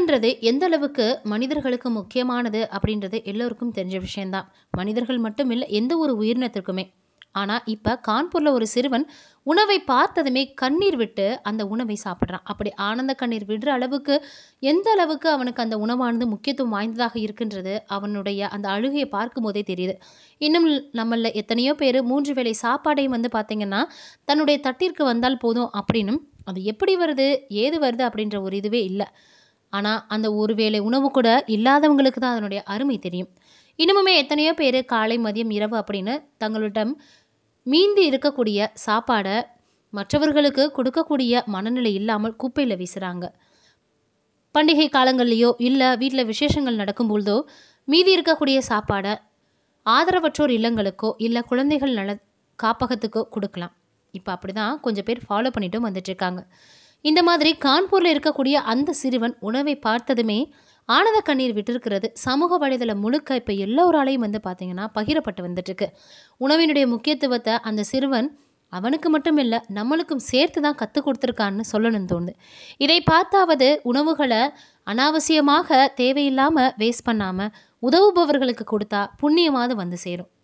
உணவுன்றது எந்த அளவுக்கு மனிதர்களுக்கு முக்கியமானது அப்படின்றது எல்லோருக்கும் தெரிஞ்ச விஷயம்தான் மனிதர்கள் மட்டும் இல்லை எந்த ஒரு உயிரினத்திற்குமே ஆனால் இப்போ கான்பூரில் ஒரு சிறுவன் உணவை பார்த்ததுமே கண்ணீர் விட்டு அந்த உணவை சாப்பிட்றான் அப்படி ஆனந்த கண்ணீர் விடுற அளவுக்கு எந்த அளவுக்கு அவனுக்கு அந்த உணவானது முக்கியத்துவம் வாய்ந்ததாக இருக்கின்றது அவனுடைய அந்த அழுகையை பார்க்கும் போதே தெரியுது இன்னும் நம்மள எத்தனையோ பேர் மூன்று வேளை சாப்பாடையும் வந்து பார்த்திங்கன்னா தன்னுடைய தட்டிற்கு வந்தால் போதும் அப்படின்னும் அது எப்படி வருது ஏது வருது அப்படின்ற ஒரு இதுவே இல்லை ஆனால் அந்த ஒரு வேளை உணவு கூட இல்லாதவங்களுக்கு தான் அதனுடைய அருமை தெரியும் இன்னமுமே எத்தனையோ பேர் காலை மதியம் இரவு அப்படின்னு தங்களிடம் மீந்தி இருக்கக்கூடிய சாப்பாடை மற்றவர்களுக்கு கொடுக்கக்கூடிய மனநிலை இல்லாமல் குப்பையில் வீசுகிறாங்க பண்டிகை காலங்கள்லையோ இல்லை வீட்டில் விசேஷங்கள் நடக்கும்பொழுதோ மீதி இருக்கக்கூடிய சாப்பாடை ஆதரவற்றோர் இல்லங்களுக்கோ இல்லை குழந்தைகள் நல காப்பகத்துக்கோ கொடுக்கலாம் இப்போ அப்படி தான் கொஞ்சம் பேர் ஃபாலோ பண்ணிட்டும் வந்துட்டுருக்காங்க இந்த மாதிரி கான்பூரில் இருக்கக்கூடிய அந்த சிறுவன் உணவை பார்த்ததுமே ஆனந்த கண்ணீர் விட்டிருக்கிறது சமூக வலைதளம் முழுக்க இப்போ எல்லோராலையும் வந்து பார்த்தீங்கன்னா பகிரப்பட்டு வந்துட்டுருக்கு உணவினுடைய முக்கியத்துவத்தை அந்த சிறுவன் அவனுக்கு மட்டும் இல்லை நம்மளுக்கும் சேர்த்து தான் கற்றுக் கொடுத்துருக்கான்னு சொல்லணும்னு தோணுது இதை பார்த்தாவது உணவுகளை அனாவசியமாக தேவையில்லாமல் வேஸ்ட் பண்ணாமல் உதவுபவர்களுக்கு கொடுத்தா புண்ணியமாவது வந்து சேரும்